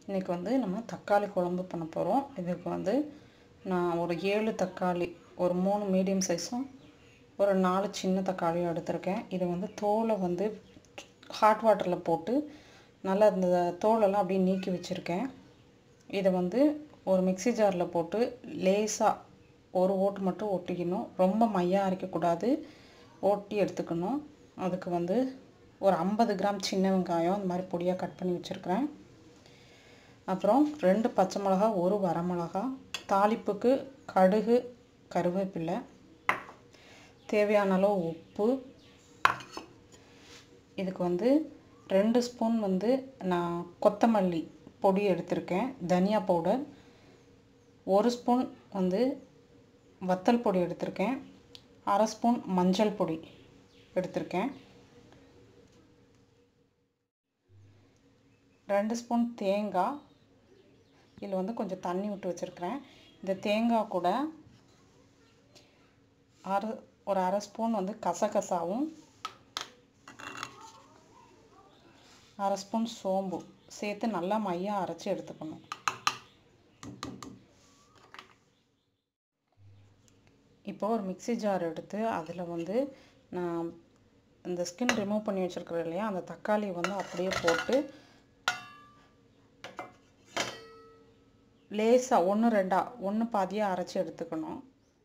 இன்றைக்கி வந்து நம்ம தக்காளி குழம்பு பண்ண போகிறோம் இதுக்கு வந்து நான் ஒரு ஏழு தக்காளி ஒரு மூணு மீடியம் சைஸும் ஒரு நாலு சின்ன தக்காளியும் எடுத்திருக்கேன் இதை வந்து தோலை வந்து ஹாட் வாட்டரில் போட்டு நல்லா இந்த தோலெல்லாம் அப்படியே நீக்கி வச்சுருக்கேன் இதை வந்து ஒரு மிக்ஸி ஜாரில் போட்டு லேசாக ஒரு ஓட்டு மட்டும் ஒட்டிக்கணும் ரொம்ப மையாக அரைக்கக்கூடாது ஓட்டி எடுத்துக்கணும் அதுக்கு வந்து ஒரு ஐம்பது கிராம் சின்ன வெங்காயம் இந்த மாதிரி பொடியாக கட் பண்ணி வச்சுருக்கிறேன் அப்புறம் ரெண்டு பச்சை மிளகா ஒரு வரமிளகா தாளிப்புக்கு கடுகு கருவேப்பிலை தேவையான அளவு உப்பு இதுக்கு வந்து ரெண்டு ஸ்பூன் வந்து நான் கொத்தமல்லி பொடி எடுத்திருக்கேன் தனியா பவுடர் ஒரு ஸ்பூன் வந்து வத்தல் பொடி எடுத்திருக்கேன் அரை ஸ்பூன் மஞ்சள் பொடி எடுத்திருக்கேன் ரெண்டு ஸ்பூன் தேங்காய் இதில் வந்து கொஞ்சம் தண்ணி விட்டு வச்சுருக்கிறேன் இந்த தேங்காய் கூட அரை ஒரு அரை ஸ்பூன் வந்து கசகசாவும் அரை ஸ்பூன் சோம்பு சேர்த்து நல்லா மையாக அரைச்சி எடுத்துக்கணும் இப்போ ஒரு மிக்ஸி ஜார் எடுத்து அதில் வந்து நான் இந்த ஸ்கின் ரிமூவ் பண்ணி வச்சுருக்கிறேன் இல்லையா அந்த தக்காளி வந்து அப்படியே போட்டு லேசாக ஒன்று ரெண்டா ஒன்று பாதியாக அரைச்சி எடுத்துக்கணும்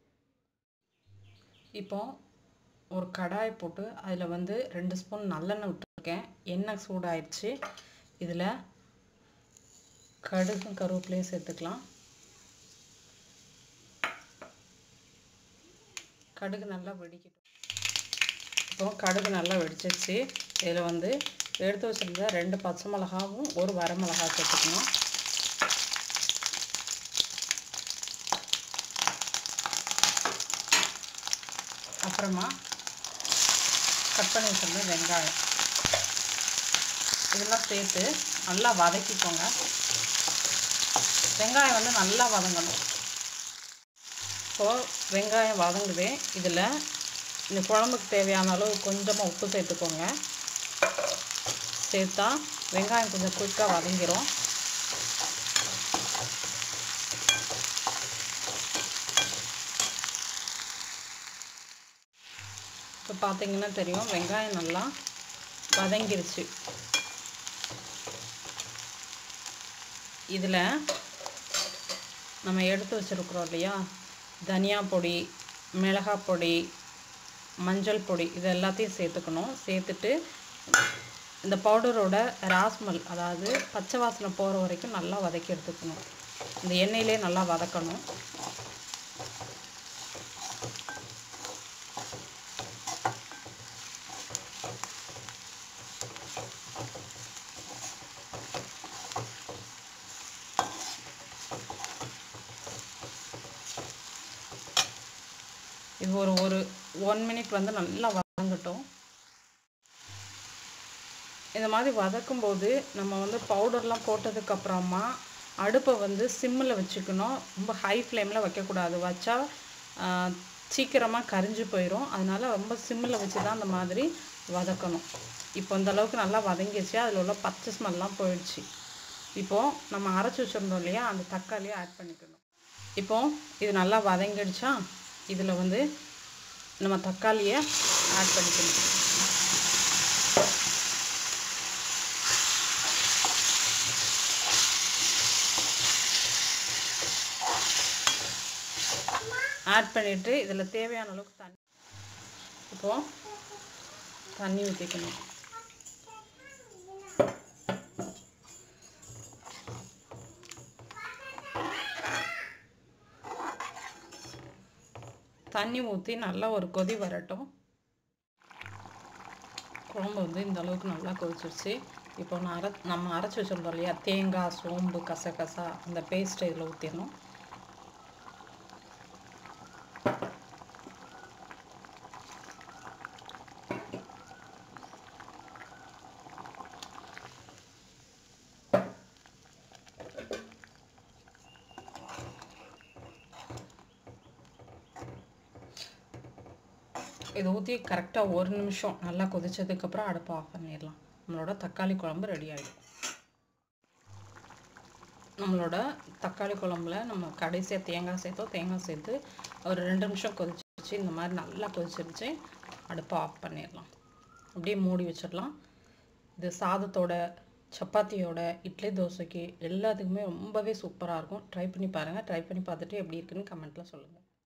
இப்போ ஒரு கடாய் போட்டு அதில் வந்து ரெண்டு ஸ்பூன் நல்லெண்ணெய் விட்டுருக்கேன் எண்ணெய் சூடாயிடுச்சு இதில் கடுகும் கருவேப்பிலையும் சேர்த்துக்கலாம் கடுகு நல்லா வெடிக்கட்டும் இப்போ கடுகு நல்லா வெடிச்சிருச்சு இதில் வந்து எடுத்து வச்சுருந்த ரெண்டு பச்சை மிளகாவும் ஒரு வரமிளகா சேர்த்துக்கணும் அப்புறமா கட் பண்ணி வச்சுருந்த வெங்காயம் இதெல்லாம் சேர்த்து நல்லா வதக்கிக்கோங்க வெங்காயம் வந்து நல்லா வதங்கணும் இப்போது வெங்காயம் வதங்குது இதில் இந்த குழம்புக்கு தேவையான அளவு கொஞ்சமாக உப்பு சேர்த்துக்கோங்க சேர்த்தா வெங்காயம் கொஞ்சம் குயிக்காக வதங்கிரும் இப்போ பார்த்தீங்கன்னா தெரியும் வெங்காயம் நல்லா வதங்கிருச்சு இதில் நம்ம எடுத்து வச்சுருக்குறோம் இல்லையா தனியா பொடி மிளகாய் பொடி மஞ்சள் பொடி இது எல்லாத்தையும் சேர்த்துக்கணும் சேர்த்துட்டு இந்த பவுடரோட ராஸ்மல் அதாவது பச்சை வாசனை போகிற வரைக்கும் நல்லா வதக்கி எடுத்துக்கணும் இந்த எண்ணெயிலே நல்லா வதக்கணும் இது ஒரு ஒரு ஒன் மினிட் வந்து நல்லா வதங்கட்டும் இந்த மாதிரி வதக்கும்போது நம்ம வந்து பவுடர்லாம் போட்டதுக்கப்புறமா அடுப்பை வந்து சிம்மில் வச்சுக்கணும் ரொம்ப ஹை ஃப்ளேமில் வைக்கக்கூடாது வச்சா சீக்கிரமாக கரிஞ்சு போயிடும் அதனால் ரொம்ப சிம்மில் வச்சு தான் அந்த மாதிரி வதக்கணும் இப்போ இந்த அளவுக்கு நல்லா வதங்கிடுச்சு அதில் உள்ள பச்சை ஸ்மெல்லாம் போயிடுச்சு இப்போது நம்ம அரைச்சி வச்சுருந்தோம் இல்லையா அந்த தக்காளியை ஆட் பண்ணிக்கணும் இப்போது இது நல்லா வதங்கிடுச்சா இதில் வந்து நம்ம தக்காளியை ஆட் பண்ணிக்கணும் ஆட் பண்ணிவிட்டு இதில் தேவையான அளவுக்கு தண்ணி இப்போது தண்ணி ஊற்றிக்கணும் தண்ணி ஊற்றி நல்லா ஒரு கொதி வரட்டும் குழம்பு வந்து இந்த அளவுக்கு நல்லா கொதிச்சிருச்சு இப்போ நான் அரை நம்ம அரைச்சி வச்சுருந்தோம் இல்லையா தேங்காய் சோம்பு கசகசா அந்த பேஸ்ட்டை இதில் ஊற்றிடணும் இதை ஊற்றி கரெக்டாக ஒரு நிமிஷம் நல்லா கொதிச்சதுக்கப்புறம் அடுப்பை ஆஃப் பண்ணிடலாம் நம்மளோட தக்காளி குழம்பு ரெடி ஆகிடும் நம்மளோட தக்காளி குழம்புல நம்ம கடைசியாக தேங்காய் சேர்த்தோம் தேங்காய் சேர்த்து ஒரு ரெண்டு நிமிஷம் கொதிச்சிருச்சு இந்த மாதிரி நல்லா கொதிச்சிருச்சு அடுப்பை ஆஃப் பண்ணிடலாம் அப்படியே மூடி வச்சிடலாம் இது சாதத்தோட சப்பாத்தியோட இட்லி தோசைக்கு எல்லாத்துக்குமே ரொம்பவே சூப்பராக இருக்கும் ட்ரை பண்ணி பாருங்கள் ட்ரை பண்ணி பார்த்துட்டு எப்படி இருக்குன்னு கமெண்ட்டில் சொல்லுங்கள்